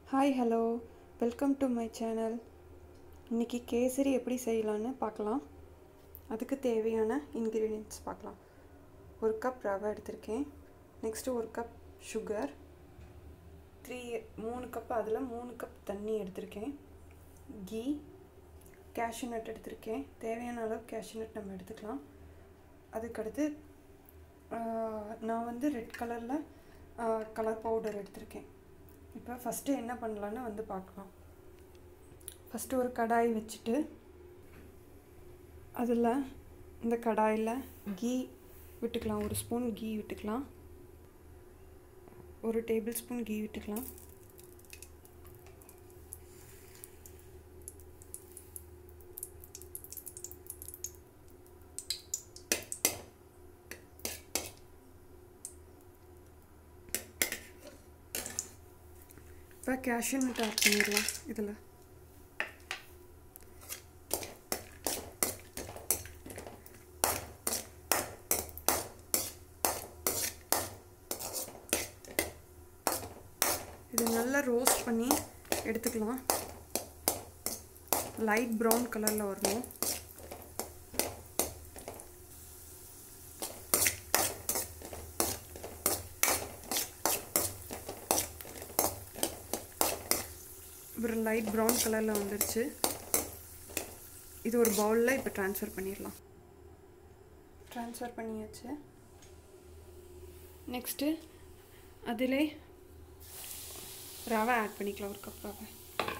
hi hello welcome to my channel இன்றைக்கி கேசரி எப்படி செய்யலான்னு பார்க்கலாம் அதுக்கு தேவையான இன்க்ரீடியன்ட்ஸ் பார்க்கலாம் ஒரு கப் ரவை எடுத்திருக்கேன் நெக்ஸ்ட்டு ஒரு கப் சுகர் த்ரீ மூணு கப் அதில் மூணு கப் தண்ணி எடுத்திருக்கேன் கீ கேஷ்யூ நட் எடுத்திருக்கேன் தேவையான அளவு கேஷ்யூ நட் நம்ம எடுத்துக்கலாம் அதுக்கடுத்து ஆஹ், நான் வந்து ரெட் கலரில் கலர் பவுடர் எடுத்திருக்கேன் இப்போ ஃபஸ்ட்டு என்ன பண்ணலான்னு வந்து பார்க்கலாம் ஃபஸ்ட்டு ஒரு கடாய் வச்சுட்டு அதில் இந்த கடாயில் கீ விட்டுக்கலாம் ஒரு ஸ்பூன் கீ விட்டுக்கலாம் ஒரு டேபிள் ஸ்பூன் கீ விட்டுக்கலாம் இப்போ கேஷ்யூ நட் ஆட் பண்ணிடலாம் இதில் இது நல்லா ரோஸ்ட் பண்ணி எடுத்துக்கலாம் லைட் ப்ரௌன் கலரில் வரணும் ஒரு லைட் ப்ரௌன் கலரில் வந்துருச்சு இது ஒரு பவுலில் இப்போ ட்ரான்ஸ்ஃபர் பண்ணிடலாம் ட்ரான்ஸ்ஃபர் பண்ணியாச்சு நெக்ஸ்ட்டு அதிலே ரவை ஆட் பண்ணிக்கலாம் ஒரு கப் ரவை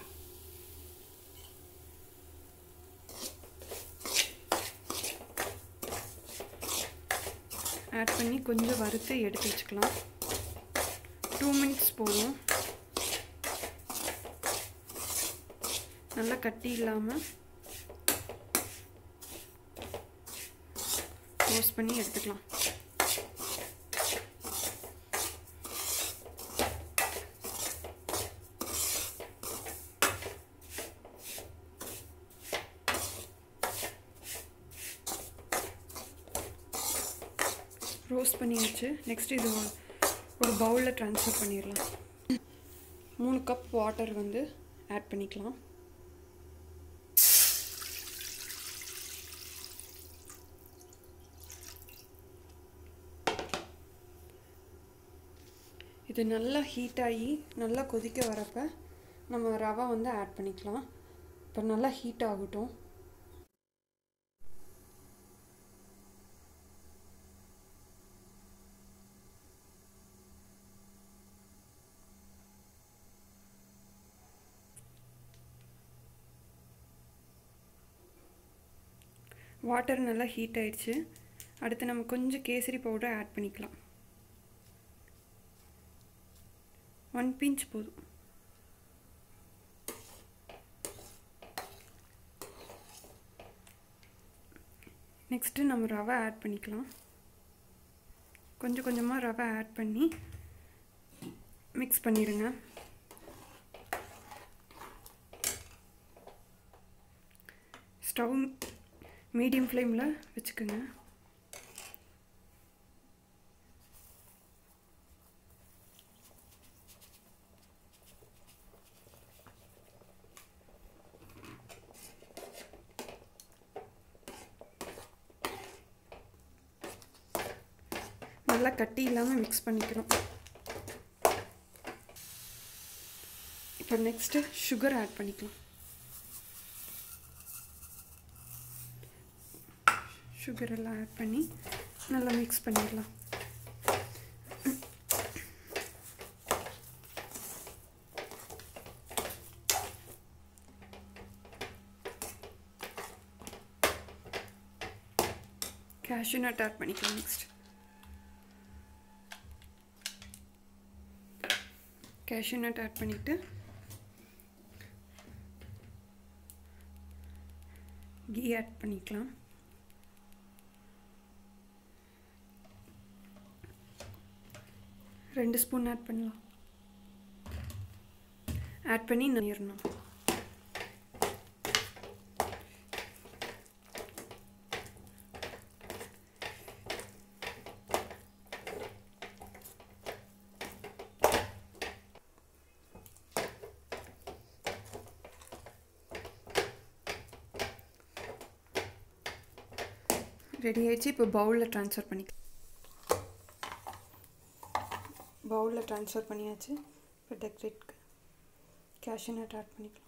ஆட் பண்ணி கொஞ்சம் வறுத்து எடுத்து வச்சுக்கலாம் டூ மினிட்ஸ் போதும் நல்லா கட்டி இல்லாமல் ரோஸ்ட் பண்ணி எடுத்துக்கலாம் ரோஸ்ட் பண்ணியாச்சு நெக்ஸ்ட் இது ஒரு- ஒரு பவுலில் ட்ரான்ஸ்ஃபர் பண்ணிடலாம் மூணு கப் வாட்டர் வந்து ஆட் பண்ணிக்கலாம் இது நல்லா ஹீட் ஆகி நல்லா கொதிக்க வரப்ப நம்ம ரவை வந்து ஆட் பண்ணிக்கலாம் இப்போ நல்லா ஹீட் ஆகட்டும் வாட்டர் நல்லா ஹீட் ஆயிடுச்சு அடுத்து நம்ம கொஞ்சம் கேசரி பவுடர் ஆட் பண்ணிக்கலாம் ஒன் பிஞ்ச் போதும் நெக்ஸ்ட்டு நம்ம ரவை ஆட் பண்ணிக்கலாம் கொஞ்சம் கொஞ்சமாக ரவை ஆட் பண்ணி மிக்ஸ் பண்ணிடுங்க ஸ்டவ் மீடியம் ஃப்ளேமில் வச்சுக்கோங்க நல்லா கட்டி இல்லாமல் மிக்ஸ் பண்ணிக்கணும் இப்போ நெக்ஸ்ட்டு சுகர் ஆட் பண்ணிக்கலாம் சுகர் எல்லாம் ஆட் பண்ணி நல்லா மிக்ஸ் பண்ணிடலாம் கேஷ்யூ நட் ஆட் பண்ணிக்கலாம் நெக்ஸ்ட் கேஷ்யூ நட் ஆட் பண்ணிவிட்டு கீ ஆட் பண்ணிக்கலாம் ரெண்டு ஸ்பூன் ஆட் பண்ணலாம் ஆட் பண்ணி நெய்யணும் ரெடி ஆயிடுச்சு இப்போ பவுலில் ட்ரான்ஸ்ஃபர் பண்ணிக்கலாம் பவுலில் ட்ரான்ஸ்ஃபர் பண்ணியாச்சு இப்போ டெக்கரேட்க்கு கேஷ்யூ நட் ஆட் பண்ணிக்கலாம்